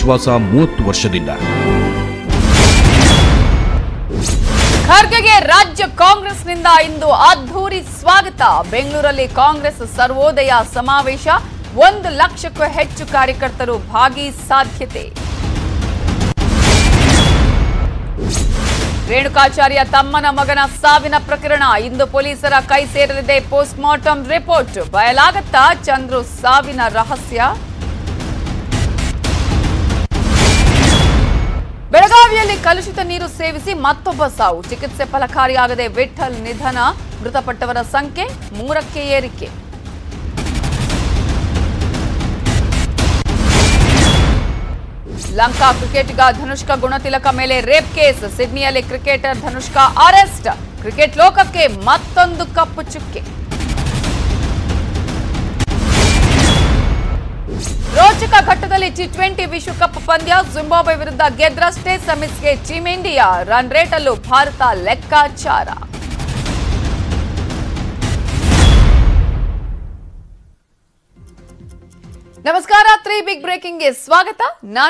ವಿಶ್ವಾಸ ಮೂವತ್ತು ವರ್ಷದಿಂದ ಖರ್ಗೆಗೆ ರಾಜ್ಯ ಕಾಂಗ್ರೆಸ್ನಿಂದ ಇಂದು ಅದ್ಧೂರಿ ಸ್ವಾಗತ ಬೆಂಗಳೂರಲ್ಲಿ ಕಾಂಗ್ರೆಸ್ ಸರ್ವೋದಯ ಸಮಾವೇಶ ಒಂದು ಲಕ್ಷಕ್ಕೂ ಹೆಚ್ಚು ಕಾರ್ಯಕರ್ತರು ಭಾಗಿ ಸಾಧ್ಯತೆ ರೇಣುಕಾಚಾರ್ಯ ತಮ್ಮನ ಮಗನ ಸಾವಿನ ಪ್ರಕರಣ ಇಂದು ಪೊಲೀಸರ ಕೈ ಸೇರಲಿದೆ ಪೋಸ್ಟ್ ಮಾರ್ಟಂ ರಿಪೋರ್ಟ್ ಬಯಲಾಗತ್ತಾ ಚಂದ್ರು ಸಾವಿನ ರಹಸ್ಯ ಬೆಳಗಾವಿಯಲ್ಲಿ ಕಲುಷಿತ ನೀರು ಸೇವಿಸಿ ಮತ್ತೊಬ್ಬ ಸಾವು ಚಿಕಿತ್ಸೆ ಫಲಕಾರಿಯಾಗದೆ ವಿಠಲ್ ನಿಧನ ಮೃತಪಟ್ಟವರ ಸಂಖ್ಯೆ ಮೂರಕ್ಕೆ ಏರಿಕೆ ಲಂಕಾ ಕ್ರಿಕೆಟಿಗ ಧನುಷ್ಕ ಗುಣತಿಲಕ ಮೇಲೆ ರೇಪ್ ಕೇಸ್ ಸಿಡ್ನಿಯಲ್ಲಿ ಕ್ರಿಕೆಟರ್ ಧನುಷ್ಕ ಅರೆಸ್ಟ್ ಕ್ರಿಕೆಟ್ ಲೋಕಕ್ಕೆ ಮತ್ತೊಂದು ಕಪ್ಪು ಚುಕ್ಕೆ ರೋಚಕ ಘಟ್ಟದಲ್ಲಿ ಟಿ ಟ್ವೆಂಟಿ ವಿಶ್ವಕಪ್ ಪಂದ್ಯ ಜಿಂಬಾಬ್ವೆ ವಿರುದ್ಧ ಗೆದ್ರಷ್ಟೇ ಸೆಮಿಸ್ಗೆ ಟೀಮ್ ಇಂಡಿಯಾ ರನ್ ರೇಟ್ ಅಲ್ಲೂ ಭಾರತ ಲೆಕ್ಕಾಚಾರ ನಮಸ್ಕಾರ ತ್ರೀ ಬಿಗ್ ಬ್ರೇಕಿಂಗ್ಗೆ ಸ್ವಾಗತ ನಾನು